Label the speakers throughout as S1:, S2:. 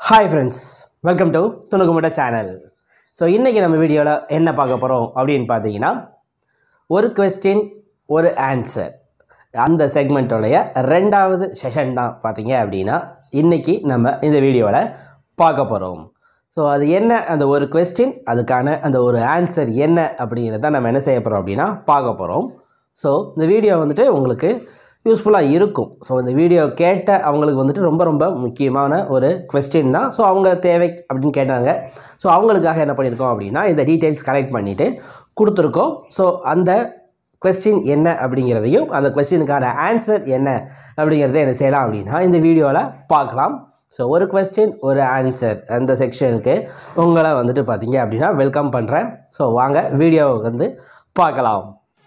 S1: hi friends welcome to துணுக்குமுட்ட channel so இன்றைக்கி நம்ம வீடியோவில் என்ன பார்க்க போகிறோம் அப்படின்னு பார்த்தீங்கன்னா ஒரு கொஸ்டின் ஒரு ஆன்சர் அந்த செக்மெண்ட்டோடைய ரெண்டாவது செஷன் தான் பார்த்தீங்க அப்படின்னா இன்றைக்கி நம்ம இந்த வீடியோவில் பார்க்க போகிறோம் ஸோ அது என்ன அந்த ஒரு கொஸ்டின் அதுக்கான அந்த ஒரு ஆன்சர் என்ன அப்படிங்கிறத நம்ம என்ன செய்ய போகிறோம் அப்படின்னா பார்க்க போகிறோம் ஸோ இந்த வீடியோ வந்துட்டு உங்களுக்கு யூஸ்ஃபுல்லாக இருக்கும் ஸோ இந்த வீடியோ கேட்ட அவங்களுக்கு வந்துட்டு ரொம்ப ரொம்ப முக்கியமான ஒரு கொஸ்டின் தான் ஸோ அவங்க தேவை அப்படின்னு கேட்டாங்க ஸோ அவங்களுக்காக என்ன பண்ணியிருக்கோம் அப்படின்னா இந்த டீட்டெயில்ஸ் கலெக்ட் பண்ணிவிட்டு கொடுத்துருக்கோம் ஸோ அந்த கொஸ்டின் என்ன அப்படிங்கிறதையும் அந்த கொஸ்டினுக்கான ஆன்சர் என்ன அப்படிங்கிறத என்ன செய்யலாம் அப்படின்னா இந்த வீடியோவில் பார்க்கலாம் ஸோ ஒரு கொஸ்டின் ஒரு ஆன்சர் அந்த செக்ஷனுக்கு உங்களை வந்துட்டு பார்த்தீங்க அப்படின்னா வெல்கம் பண்ணுறேன் ஸோ வாங்க வீடியோவை வந்து பார்க்கலாம்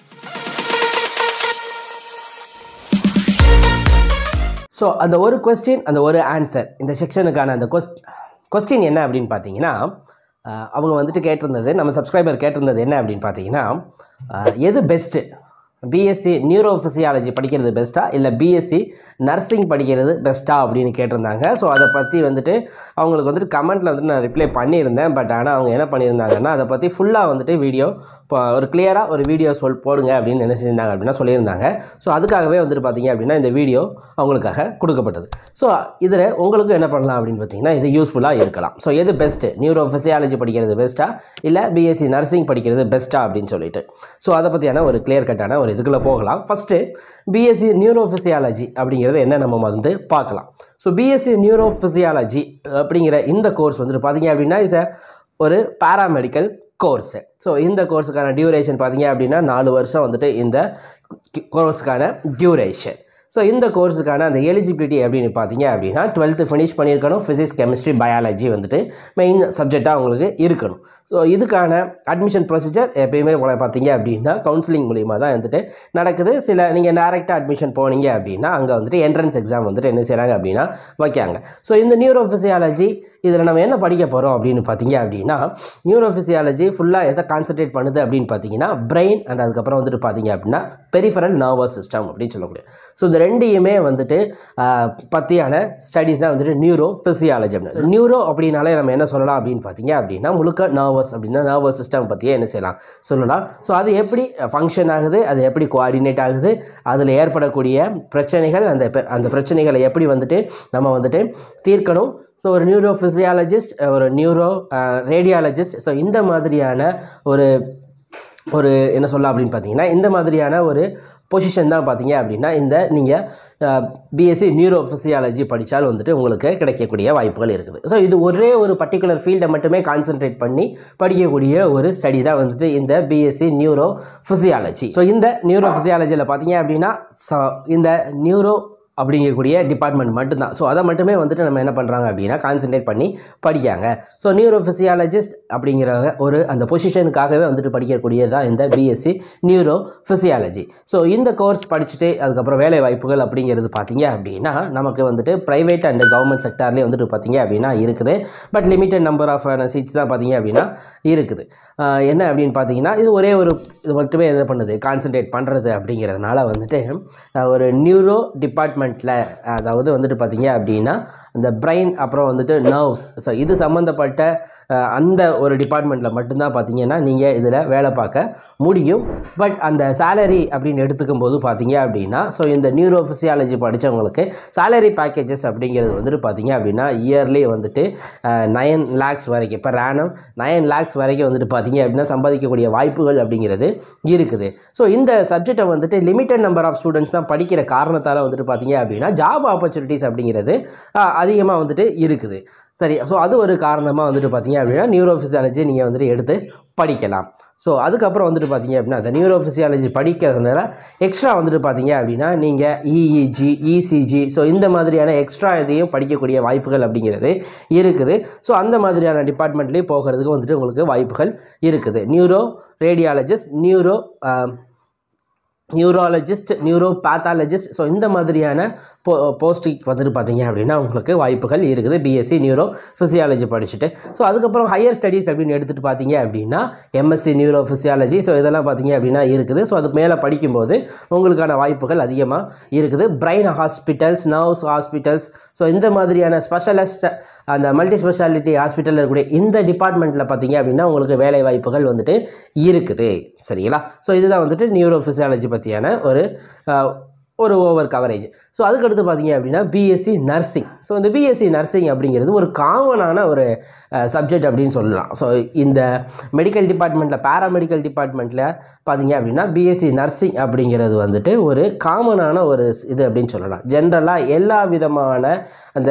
S1: ஸோ அந்த ஒரு கொஸ்டின் அந்த ஒரு ஆன்சர் இந்த செக்ஷனுக்கான அந்த கொஸ் கொஸ்டின் என்ன அப்படின்னு பார்த்தீங்கன்னா அஹ், அவங்க வந்துட்டு கேட்டிருந்தது நம்ம சப்ஸ்கிரைபர் கேட்டிருந்தது என்ன அப்படின்னு பார்த்தீங்கன்னா அஹ், எது பெஸ்ட்டு பிஎஸ்சி நியூரோ ஃபிசியாலஜி படிக்கிறது பெஸ்ட்டா இல்லை பிஎஸ்சி நர்சிங் படிக்கிறது பெஸ்ட்டா அப்படின்னு கேட்டிருந்தாங்க ஸோ அதை பற்றி வந்துட்டு அவங்களுக்கு வந்துட்டு கமெண்ட்டில் வந்துட்டு நான் ரிப்ளை பண்ணியிருந்தேன் பட் ஆனால் அவங்க என்ன பண்ணியிருந்தாங்கன்னா அதை பற்றி ஃபுல்லாக வந்துட்டு வீடியோ இப்போ ஒரு கிளியராக ஒரு வீடியோ சொல் போடுங்க அப்படின்னு என்ன செஞ்சிருந்தாங்க அப்படின்னா சொல்லியிருந்தாங்க ஸோ அதுக்காகவே வந்துட்டு பார்த்தீங்க அப்படின்னா இந்த வீடியோ அவங்களுக்காக கொடுக்கப்பட்டது ஸோ இதில் உங்களுக்கும் என்ன பண்ணலாம் அப்படின்னு பார்த்தீங்கன்னா இது யூஸ்ஃபுல்லாக இருக்கலாம் ஸோ எது பெஸ்ட்டு நியூரோ ஃபிசியாலஜி படிக்கிறது பெஸ்ட்டா இல்லை பிஎஸ்சி நர்சிங் படிக்கிறது பெஸ்ட்டா அப்படின்னு சொல்லிட்டு ஸோ அதை பற்றியான ஒரு கிளியர் கட்டான ஒரு இதுக்குள்ளே போகலாம் ஃபஸ்ட்டு பிஎஸ்சி நியூரோ ஃபிசியாலஜி அப்படிங்கிறது என்ன நம்ம வந்து பார்க்கலாம் ஸோ பிஎஸ்சி நியூரோ ஃபிசியாலஜி அப்படிங்கிற இந்த கோர்ஸ் வந்துட்டு பார்த்தீங்க அப்படின்னா இஸ் ஒரு பாராமெடிக்கல் கோர்ஸு ஸோ இந்த கோர்ஸுக்கான டியூரேஷன் பார்த்தீங்க அப்படின்னா நாலு வருஷம் வந்துட்டு இந்த கோர்ஸுக்கான டியூரேஷன் ஸோ இந்த கோர்ஸுக்கான அந்த எலிஜிபிலிட்டி அப்படின்னு பார்த்தீங்க அப்படின்னா டுவெல்த்து ஃபினிஷ் பண்ணியிருக்கணும் ஃபிசிக்ஸ் கெமிஸ்ட்ரி பயாலஜி வந்துட்டு மெயின் சப்ஜெக்டாக உங்களுக்கு இருக்கணும் ஸோ இதுக்கான அட்மிஷன் ப்ரொசீஜர் எப்பயுமே உங்களை பார்த்தீங்க அப்படின்னா கவுன்சிலிங் மூலிமா தான் வந்துட்டு நடக்குது சில நீங்கள் டேரெக்டாக அட்மிஷன் போனீங்க அப்படின்னா அங்கே வந்துட்டு என்ட்ரன்ஸ் எக்ஸாம் வந்துட்டு என்ன செய்கிறாங்க அப்படின்னா வைக்காங்க ஸோ இந்த நியூரோ ஃபிசியாலஜி இதில் நம்ம என்ன படிக்க போகிறோம் அப்படின்னு பார்த்தீங்க அப்படின்னா நியூரோ ஃபிசியாலஜி ஃபுல்லாக எதை கான்சென்ட்ரேட் பண்ணுது அப்படின்னு பார்த்தீங்கன்னா பிரெயின் அண்ட் அதுக்கப்புறம் வந்துட்டு பார்த்தீங்க அப்படின்னா பெரிஃபரல் நர்வஸ் சிஸ்டம் அப்படின்னு சொல்லக்கூடிய ஸோ இந்த ரெண்டையுமே வந்துட்டு ஆஹ், பற்றியான ஸ்டடீஸ் தான் வந்துட்டு நியூரோ ஃபிசியாலஜி அப்படின்னு நியூரோ அப்படின்னாலே நம்ம என்ன சொல்லலாம் அப்படின்னு பார்த்தீங்க அப்படின்னா முழுக்க நர்வஸ் அப்படின்னா நர்வஸ் சிஸ்டம் பற்றியே என்ன செய்யலாம் சொல்லலாம் ஸோ அது எப்படி ஃபங்க்ஷன் ஆகுது அது எப்படி கோஆர்டினேட் ஆகுது அதில் ஏற்படக்கூடிய பிரச்சனைகள் அந்த பெ- அந்த பிரச்சனைகளை எப்படி வந்துட்டு நம்ம வந்துட்டு தீர்க்கணும் ஸோ ஒரு நியூரோ ஃபிசியாலஜிஸ்ட் ஒரு நியூரோ ரேடியாலஜிஸ்ட் ஸோ இந்த மாதிரியான ஒரு ஒரு என்ன சொல்லலாம் அப்படின்னு பார்த்தீங்கன்னா இந்த மாதிரியான ஒரு பொசிஷன் தான் பார்த்தீங்க அப்படின்னா இந்த நீங்கள் பிஎஸ்சி நியூரோ ஃபிசியாலஜி படித்தால் வந்துட்டு உங்களுக்கு கிடைக்கக்கூடிய வாய்ப்புகள் இருக்குது ஸோ இது ஒரே ஒரு பர்டிகுலர் ஃபீல்டை மட்டுமே கான்சென்ட்ரேட் பண்ணி படிக்கக்கூடிய ஒரு ஸ்டடி தான் வந்துட்டு இந்த பிஎஸ்சி நியூரோ ஃபிசியாலஜி ஸோ இந்த நியூரோ ஃபிசியாலஜியில் பார்த்தீங்க அப்படின்னா so இந்த நியூரோ அப்படிங்கக்கூடிய டிபார்ட்மெண்ட் மட்டும்தான் ஸோ அதை மட்டுமே வந்துட்டு நம்ம என்ன பண்ணுறாங்க அப்படின்னா கான்சென்ட்ரேட் பண்ணி படிக்காங்க ஸோ நியூரோ ஃபிசியாலஜிஸ்ட் அப்படிங்கிற ஒரு அந்த பொசிஷனுக்காகவே வந்துட்டு படிக்கக்கூடியது தான் இந்த பிஎஸ்சி நியூரோ ஃபிசியாலஜி ஸோ இந்த கோர்ஸ் படிச்சுட்டு அதுக்கப்புறம் வேலை வாய்ப்புகள் அப்படிங்கிறது பார்த்தீங்க அப்படின்னா நமக்கு வந்துட்டு ப்ரைவேட் அண்ட் கவர்மெண்ட் செக்டார்லேயே வந்துட்டு பார்த்தீங்க அப்படின்னா இருக்குது but limited number of seats தான் பார்த்தீங்க அப்படின்னா இருக்குது ஆஹ் என்ன அப்படின்னு பார்த்தீங்கன்னா இது ஒரே ஒரு இது மட்டுமே என்ன பண்ணுது கான்சென்ட்ரேட் பண்ணுறது அப்படிங்கிறதுனால வந்துட்டு ஆஹ் ஒரு நியூரோ டிபார்ட்மெண்ட்டில் அதாவது வந்துட்டு பார்த்தீங்க அப்படின்னா இந்த பிரெயின் அப்புறம் வந்துட்டு நர்வ்ஸ் ஸோ இது சம்மந்தப்பட்ட ஆஹ் அந்த ஒரு டிபார்ட்மெண்ட்டில் மட்டும்தான் பார்த்தீங்கன்னா நீங்கள் இதில் வேலை பார்க்க முடியும் பட் அந்த சேலரி அப்படின்னு எடுத்துக்கும் போது பார்த்தீங்க அப்படின்னா ஸோ இந்த நியூரோ ஃபிசியாலஜி படித்தவங்களுக்கு சேலரி பேக்கேஜஸ் அப்படிங்கிறது வந்துட்டு பார்த்தீங்க அப்படின்னா இயர்லி வந்துட்டு நயன் லேக்ஸ் வரைக்கும் இப்போ ரேனம் நயன் லேக்ஸ் வரைக்கும் வந்துட்டு பார்த்தீங்க அப்படின்னா சம்பாதிக்கக்கூடிய வாய்ப்புகள் அப்படிங்கிறது இருக்குது ஸோ இந்த சப்ஜெக்டை வந்துட்டு லிமிட்டட் நம்பர் ஆஃப் ஸ்டூடெண்ட்ஸ் தான் படிக்கிற காரணத்தால் வந்துட்டு பார்த்தீங்க அப்படின்னா ஜாப் ஆப்பர்ச்சுனிட்டிஸ் அப்படிங்கிறது அதிகமாக வந்துட்டு இருக்குது சரி ஸோ அது ஒரு காரணமாக வந்துட்டு பார்த்தீங்க அப்படின்னா நியூரோ ஃபிசியாலஜி நீங்கள் வந்துட்டு எடுத்து படிக்கலாம் ஸோ அதுக்கப்புறம் வந்துட்டு பார்த்தீங்க அப்படின்னா அந்த நியூரோ ஃபிசியாலஜி படிக்கிறதுனால எக்ஸ்ட்ரா வந்துட்டு பார்த்தீங்க அப்படின்னா நீங்கள் இஇஜி இசிஜி ஸோ இந்த மாதிரியான எக்ஸ்ட்ரா இதையும் படிக்கக்கூடிய வாய்ப்புகள் அப்படிங்கிறது இருக்குது ஸோ அந்த மாதிரியான டிபார்ட்மெண்ட்லேயும் போகிறதுக்கு வந்துட்டு உங்களுக்கு வாய்ப்புகள் இருக்குது neuroradiologist neuro neurologist neuropathologist so இந்த மாதிரியான போ போஸ்டிங் வந்துட்டு பார்த்தீங்க அப்படின்னா உங்களுக்கு வாய்ப்புகள் இருக்குது பிஎஸ்சி நியூரோ ஃபிசியாலஜி படிச்சுட்டு ஸோ அதுக்கப்புறம் ஹையர் ஸ்டடீஸ் அப்படின்னு எடுத்துகிட்டு பார்த்தீங்க அப்படின்னா எம்எஸ்சி நியூரோ ஃபிசியாலஜி ஸோ இதெல்லாம் பார்த்தீங்க அப்படின்னா இருக்குது ஸோ அது மேலே படிக்கும்போது உங்களுக்கான வாய்ப்புகள் அதிகமாக இருக்குது brain hospitals nerves hospitals so இந்த மாதிரியான ஸ்பெஷலிஸ்ட் அந்த மல்டி ஸ்பெஷாலிட்டி ஹாஸ்பிட்டலில் இருக்கக்கூடிய இந்த டிபார்ட்மெண்ட்டில் பார்த்தீங்க அப்படின்னா உங்களுக்கு வேலை வாய்ப்புகள் வந்துட்டு இருக்குது சரிங்களா ஸோ இதுதான் வந்துட்டு நியூரோ ஃபிசியாலஜி பற்றியான ஒரு அஹ், ஒரு ஓவர் கவரேஜ் ஸோ அதுக்கடுத்து பார்த்தீங்க அப்படின்னா பிஎஸ்சி நர்சிங் ஸோ இந்த பிஎஸ்சி நர்சிங் அப்படிங்கிறது ஒரு காமனான ஒரு சப்ஜெக்ட் அப்படின்னு சொல்லலாம் ஸோ இந்த மெடிக்கல் டிபார்ட்மெண்ட்டில் பேராமெடிக்கல் டிபார்ட்மெண்ட்டில் பார்த்தீங்க அப்படின்னா பிஎஸ்சி நர்சிங் அப்படிங்கிறது வந்துட்டு ஒரு காமனான ஒரு இது அப்படின்னு சொல்லலாம் ஜென்ரலாக எல்லா விதமான அந்த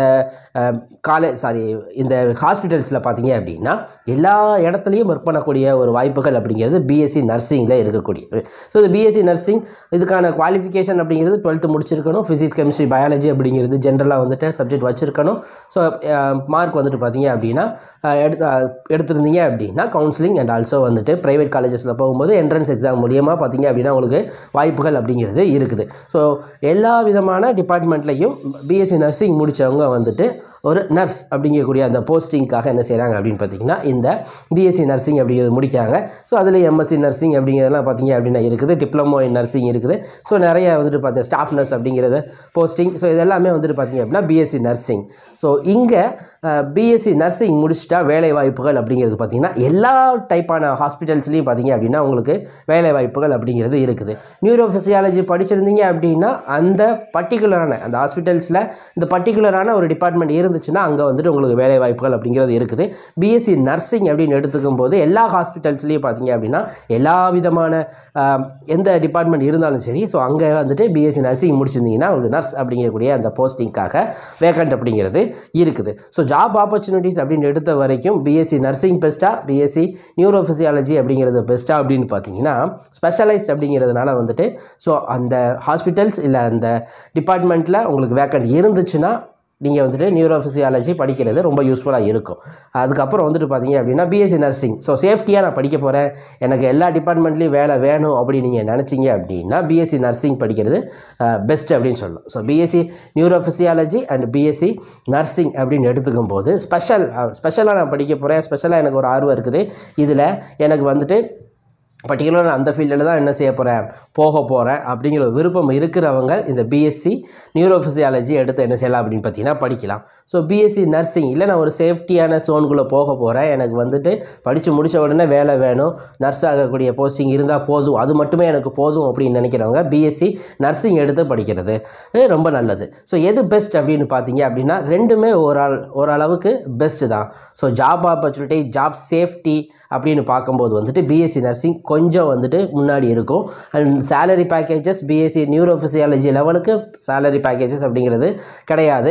S1: காலேஜ் சாரி இந்த ஹாஸ்பிட்டல்ஸில் பார்த்தீங்க அப்படின்னா எல்லா இடத்துலையும் ஒர்க் பண்ணக்கூடிய ஒரு வாய்ப்புகள் அப்படிங்கிறது பிஎஸ்சி நர்சிங்கில் இருக்கக்கூடியது ஸோ இந்த பிஎஸ்சி நர்சிங் இதுக்கான குவாலிஃபிகேஷன் அப்படிங்கிறது டுவெல்த்து முடிச்சிருக்கணும் ஃபிசிக்ஸ் கெமிஸ்ட்ரி பயாலஜி அப்படிங்கிறது ஜென்ரலாக வந்துட்டு சப்ஜெக்ட் வச்சுருக்கணும் ஸோ மார்க் வந்துட்டு பார்த்தீங்க அப்படின்னா அஹ், எடுத்து அஹ், எடுத்திருந்தீங்க அப்படின்னா கவுன்சிலிங் அண்ட் ஆல்சோ வந்துட்டு ப்ரைவேட் காலேஜஸில் போகும்போது என்ட்ரன்ஸ் எக்ஸாம் மூலியமாக பார்த்தீங்க அப்படின்னா உங்களுக்கு வாய்ப்புகள் அப்படிங்கிறது இருக்குது ஸோ எல்லா விதமான டிபார்ட்மெண்ட்லையும் பிஎஸ்சி நர்சிங் முடித்தவங்க வந்துட்டு ஒரு நர்ஸ் அப்படிங்கக்கூடிய அந்த போஸ்டிங்காக என்ன செய்கிறாங்க அப்படின்னு பார்த்தீங்கன்னா இந்த பிஎஸ்சி நர்சிங் அப்படிங்கிறது முடிக்காங்க ஸோ அதில் எம்எஸ்சி நர்சிங் அப்படிங்கிறதெல்லாம் பார்த்தீங்க அப்படின்னா இருக்குது டிப்ளமோ இன் நர்சிங் இருக்குது ஸோ நிறைய வந்துட்டு பார்த்தீங்க ஸ்டாஃப் நர்ஸ் அப்படிங்கிறது போஸ்டிங் ஸோ இதெல்லாமே வந்துட்டு பார்த்தீங்க அப்படின்னா பிஎஸ்சி நர்சிங் ஸோ இங்கே பிஎஸ்சி நர்சிங் முடிச்சிட்டா வேலை வாய்ப்புகள் அப்படிங்கிறது பார்த்தீங்கன்னா எல்லா டைப்பான ஹாஸ்பிட்டல்ஸ்லையும் பார்த்தீங்க அப்படின்னா உங்களுக்கு வேலை வாய்ப்புகள் அப்படிங்கிறது இருக்குது நியூரோ ஃபிசியாலஜி படிச்சிருந்தீங்க அப்படின்னா அந்த பர்டிகுலரான அந்த ஹாஸ்பிட்டல்ஸில் இந்த பர்டிகுலரான ஒரு டிபார்ட்மெண்ட் இருந்துச்சுன்னா அங்கே வந்துட்டு உங்களுக்கு வேலை வாய்ப்புகள் அப்படிங்கிறது இருக்குது பிஎஸ்சி நர்சிங் அப்படின்னு எடுத்துக்கும் போது எல்லா ஹாஸ்பிட்டல்ஸ்லேயும் பார்த்தீங்க அப்படின்னா எல்லா விதமான ஆஹ், எந்த டிபார்ட்மெண்ட் இருந்தாலும் சரி ஸோ அங்கே வந்துட்டு பிஎஸ்சி நர்சிங் முடிச்சிருந்தீங்கன்னா உங்களுக்கு நர்ஸ் அப்படிங்கக்கூடிய அந்த போஸ்டிங்காக வேக்கண்ட் அப்படிங்கிறது இருக்குது ஸோ ஜாப் ஆப்பர்ச்சுனிட்டிஸ் அப்படின்னு எடுத்த வரைக்கும் பிஎஸ்சி நர்சிங் பெஸ்ட்டாக பிஎஸ்சி நியூரோ ஃபிசியாலஜி அப்படிங்கிறது பெஸ்ட்டாக அப்படின்னு பார்த்தீங்கன்னா ஸ்பெஷலைஸ்ட் அப்படிங்கிறதுனால வந்துட்டு ஸோ அந்த ஹாஸ்பிட்டல்ஸ் இல்லை அந்த டிபார்ட்மெண்ட்டில் உங்களுக்கு வேக்கண்ட் இருந்துச்சுன்னா நீங்கள் வந்துட்டு நியூரோ ஃபிசியாலஜி படிக்கிறது ரொம்ப யூஸ்ஃபுல்லாக இருக்கும் அதுக்கப்புறம் வந்துட்டு பார்த்தீங்க அப்படின்னா பிஎஸ்சி நர்சிங் ஸோ சேஃப்டியாக நான் படிக்க போகிறேன் எனக்கு எல்லா டிபார்ட்மெண்ட்லேயும் வேலை வேணும் அப்படின்னு நீங்கள் நினச்சிங்க அப்படின்னா பிஎஸ்சி நர்சிங் படிக்கிறது பெஸ்ட் அப்படின்னு சொல்லலாம் so BSc neurophysiology and BSc nursing அப்படின்னு எடுத்துக்கும் போது ஸ்பெஷல் ஸ்பெஷலாக நான் படிக்க போகிறேன் ஸ்பெஷலாக எனக்கு ஒரு ஆர்வம் இருக்குது இதில் எனக்கு வந்துட்டு பர்டிகுலராக அந்த ஃபீல்டில் தான் என்ன செய்ய போகிறேன் போக போகிறேன் அப்படிங்கிற ஒரு விருப்பம் இருக்கிறவங்க இந்த பிஎஸ்சி நியூரோஃபிசியாலஜி எடுத்து என்ன செய்யலாம் அப்படின்னு பார்த்தீங்கன்னா படிக்கலாம் ஸோ பிஎஸ்சி நர்சிங் இல்லை நான் ஒரு சேஃப்டியான சோனுக்குள்ளே போக போகிறேன் எனக்கு வந்துட்டு படித்து முடித்த உடனே வேலை வேணும் நர்ஸ் ஆகக்கூடிய போஸ்டிங் இருந்தால் போதும் அது மட்டுமே எனக்கு போதும் அப்படின்னு நினைக்கிறவங்க பிஎஸ்சி நர்சிங் எடுத்து படிக்கிறது இது ரொம்ப நல்லது ஸோ எது பெஸ்ட் அப்படின்னு பார்த்தீங்க அப்படின்னா ரெண்டுமே ஓராள் ஓரளவுக்கு பெஸ்ட்டு தான் so job opportunity job safety அப்படின்னு பார்க்கும்போது வந்துட்டு பிஎஸ்சி நர்சிங் கொஞ்சம் வந்துட்டு முன்னாடி இருக்கும் and salary packages BSc neurophysiology லெவலுக்கு சேலரி பேக்கேஜஸ் அப்படிங்கிறது கிடையாது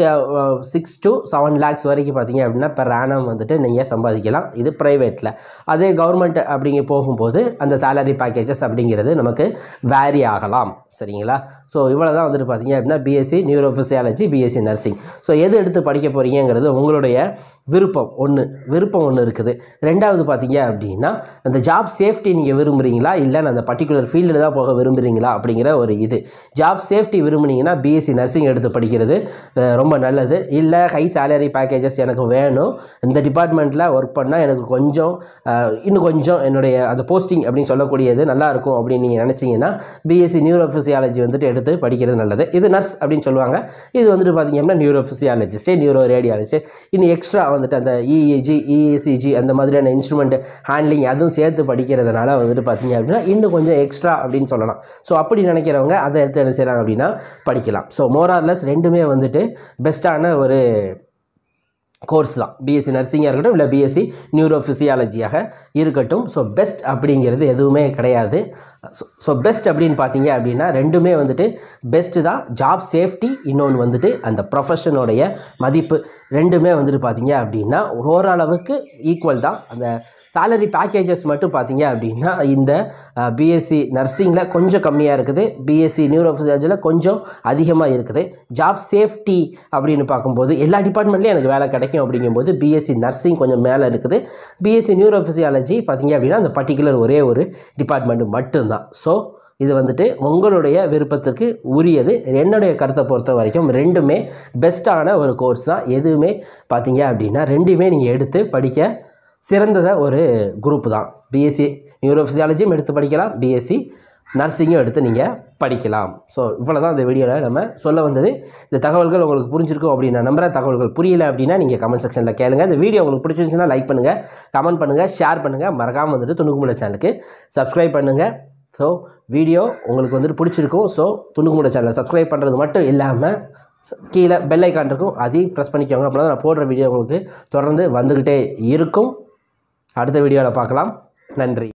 S1: சிக்ஸ் to செவன் லேக்ஸ் வரைக்கும் பார்த்தீங்க அப்படின்னா per annum வந்துட்டு நீங்கள் சம்பாதிக்கலாம் இது ப்ரைவேட்டில் அதே கவர்மெண்ட் அப்படிங்க போகும்போது அந்த சேலரி பேக்கேஜஸ் அப்படிங்கிறது நமக்கு வேரி ஆகலாம் சரிங்களா ஸோ இவ்வளோ தான் வந்துட்டு பார்த்தீங்க அப்படின்னா BSc neurophysiology BSc nursing so எது எடுத்து படிக்க போகிறீங்கிறது உங்களுடைய விருப்பம் ஒன்று விருப்பம் ஒன்று இருக்குது ரெண்டாவது பார்த்தீங்க அப்படின்னா அந்த ஜாப் சேஃப்டி நீங்கள் விரும்புகிறீங்களா இல்லை நான் அந்த பர்டிகுலர் ஃபீல்டில் தான் போக விரும்புகிறீங்களா அப்படிங்கிற ஒரு இது ஜாப் சேஃப்டி விரும்புனீங்கன்னா பிஎஸ்சி நர்சிங் எடுத்து படிக்கிறது அஹ், ரொம்ப நல்லது இல்லை ஹை சேலரி பேக்கேஜஸ் எனக்கு வேணும் இந்த டிபார்ட்மெண்ட்டில் ஒர்க் பண்ணால் எனக்கு கொஞ்சம் அஹ், இன்னும் கொஞ்சம் என்னுடைய அந்த போஸ்டிங் அப்படின்னு சொல்லக்கூடியது நல்லா இருக்கும் அப்படின்னு நீங்கள் நினச்சிங்கன்னா பிஎஸ்சி நியூரோ ஃபிசியாலஜி வந்துட்டு எடுத்து படிக்கிறது நல்லது இது நர்ஸ் அப்படின்னு சொல்லுவாங்க இது வந்துட்டு பார்த்தீங்க அப்படின்னா நியூரோ ஃபிசியாலஜிஸ்ட்டு நியூரோ ரேடியாலஜிஸ்ட் இன்னும் எக்ஸ்ட்ரா வந்துட்டு அந்த இஏஜி இஏசிஜி அந்த மாதிரியான இன்ஸ்ட்ருமெண்ட் ஹேண்ட்லிங் அதுவும் சேர்த்து படிக்கிறதுனால வந்துட்டு பார்த்தீங்க அப்படின்னா இன்னும் கொஞ்சம் எக்ஸ்ட்ரா அப்படின்னு சொல்லலாம் ஸோ அப்படி நினைக்கிறவங்க அதை எடுத்து என்ன செய்கிறாங்க அப்படின்னா படிக்கலாம் ஸோ மோரார்லெஸ் ரெண்டுமே வந்துட்டு பெஸ்ட்டான ஒரு கோர்ஸ் தான் பிஎஸ்சி நர்சிங்காக இருக்கட்டும் இல்லை பிஎஸ்சி நியூரோ ஃபிசியாலஜியாக இருக்கட்டும் ஸோ பெஸ்ட் அப்படிங்கிறது எதுவுமே கிடையாது ஸோ பெஸ்ட் அப்படின்னு பார்த்தீங்க அப்படின்னா ரெண்டுமே வந்துட்டு பெஸ்ட்டு தான் ஜாப் சேஃப்டி இன்னொன்று வந்துட்டு அந்த ப்ரொஃபஷனுடைய மதிப்பு ரெண்டுமே வந்துட்டு பார்த்தீங்க அப்படின்னா ஓரளவுக்கு ஈக்குவல் தான் அந்த சேலரி பேக்கேஜஸ் மட்டும் பார்த்தீங்க அப்படின்னா இந்த பிஎஸ்சி நர்சிங்கில் கொஞ்சம் கம்மியாக இருக்குது பிஎஸ்சி நியூரோ ஃபிசியாலஜியில் கொஞ்சம் அதிகமாக இருக்குது ஜாப் சேஃப்டி அப்படின்னு பார்க்கும்போது எல்லா டிபார்ட்மெண்ட்லேயும் எனக்கு வேலை கிடைக்கும் அப்படிங்கும்போது பிஎஸ்சி நர்சிங் கொஞ்சம் மேலே இருக்குது பிஎஸ்சி நியூரோ ஃபிசியாலஜி பார்த்தீங்க அப்படின்னா அந்த பர்டிகுலர் ஒரே ஒரு டிபார்ட்மெண்ட் மட்டும்தான் ஸோ இது வந்துட்டு உங்களுடைய விருப்பத்திற்கு உரியது என்னுடைய கருத்தை பொறுத்த வரைக்கும் ரெண்டுமே பெஸ்ட்டான ஒரு கோர்ஸ் தான் எதுவுமே பார்த்தீங்க அப்படின்னா ரெண்டுமே நீங்கள் எடுத்து படிக்க சிறந்தத ஒரு குரூப் தான் பிஎஸ்சி நியூரோஃபிசியாலஜியும் எடுத்து படிக்கலாம் பிஎஸ்சி நர்சிங்கும் எடுத்து நீங்கள் படிக்கலாம் ஸோ இவ்வளோ தான் இந்த வீடியோவில் நம்ம சொல்ல வந்தது இந்த தகவல்கள் உங்களுக்கு புரிஞ்சிருக்கும் அப்படின்னு நான் நம்புறேன் தகவல்கள் புரியல அப்படின்னா நீங்கள் கமெண்ட் செக்ஷனில் கேளுங்க இந்த வீடியோ உங்களுக்கு பிடிச்சிருந்துச்சுன்னா லைக் பண்ணுங்கள் கமெண்ட் பண்ணுங்கள் ஷேர் பண்ணுங்கள் மறக்காமல் வந்துட்டு துணுக்குமுட சேனலுக்கு சப்ஸ்கிரைப் பண்ணுங்கள் ஸோ வீடியோ உங்களுக்கு வந்துட்டு பிடிச்சிருக்கும் ஸோ துணுக்குமுட சேனலை சப்ஸ்கிரைப் பண்ணுறது மட்டும் இல்லாமல் ச- கீழே பெல் ஐக்கான் இருக்கும் அதையும் ப்ரெஸ் பண்ணிக்கோங்க அப்படின்னா நான் போடுற வீடியோ உங்களுக்கு தொடர்ந்து வந்துக்கிட்டே இருக்கும் அடுத்த வீடியோவில் பார்க்கலாம் நன்றி